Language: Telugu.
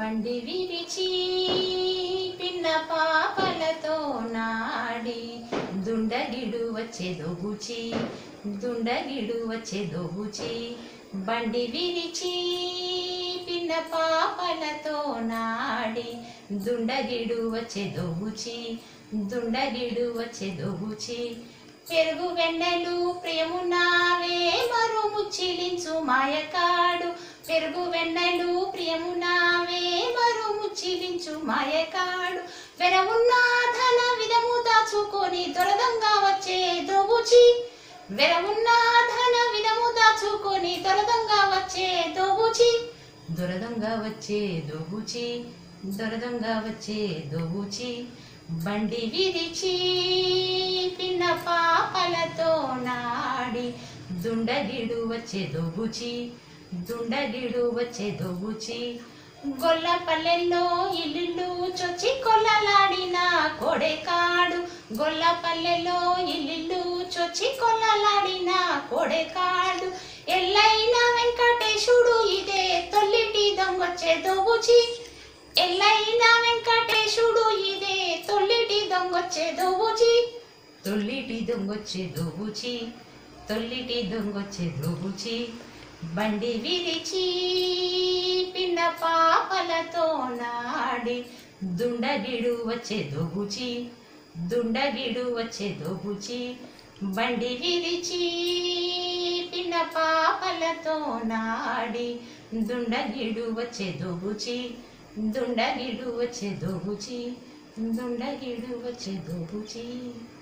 బండి విరిచి పిన్న పాపలతో నాడి దుండగిడు వచ్చే దొగుచి దుండగిడు వచ్చే దొగుచి బండి విరిచి పిన్న పాపలతో నాడి దుండగిడు వచ్చే దొగుచి దుండగిడు వచ్చే దొగుచి పెరుగు వెన్నెలు ప్రియమునావే మరు ముచ్చిలించు మాయకాడు పెరుగు వెన్నెలు ప్రియమునావే మరు ముచ్చిలించు మాయకాడు వెరవున్న ధన విధము దాచుకొని దొరదంగా వచ్చే దోబుచి వెరవున్న ధన విధము దాచుకొని దొరదంగా వచ్చే దోబుచి దొరదంగా వచ్చే దోబుచి దొరదంగా వచ్చే దోబుచి బండి విరిచి పిన్న పాపలతో నాడి దుండగిడు వచ్చే దొబుచి దుండగిడు వచ్చే దొబుచి గొల్ల పల్లెల్లో ఇల్లు చొచ్చి కొల్లలాడిన కొడెకాడు గొల్ల పల్లెలో ఇల్లు చొచ్చి కొల్లలాడిన కొడెకాడు ఎల్లైన వెంకటేశుడు ఇదే తొల్లిటి దొంగొచ్చే దొబుచి ఎల్లైన వెంకటేశుడు ఇదే తొల్లిటి దొంగొచ్చే దొబుచి తొల్లిటి దొంగొచ్చే దొబుచి తొల్లిటి దొంగొచ్చే దొబుచి బండి విరిచి పిన్న పాపలతో నాడి దుండగిడు వచ్చే దొబుచి దుండగిడు వచ్చే దొబుచి బండి విరిచి పిన్న పాపలతో నాడి దుండగిడు వచ్చే దొబుచి దుండగిడు వచ్చే దోబుచి దుండగిడు వచ్చే దోబుచి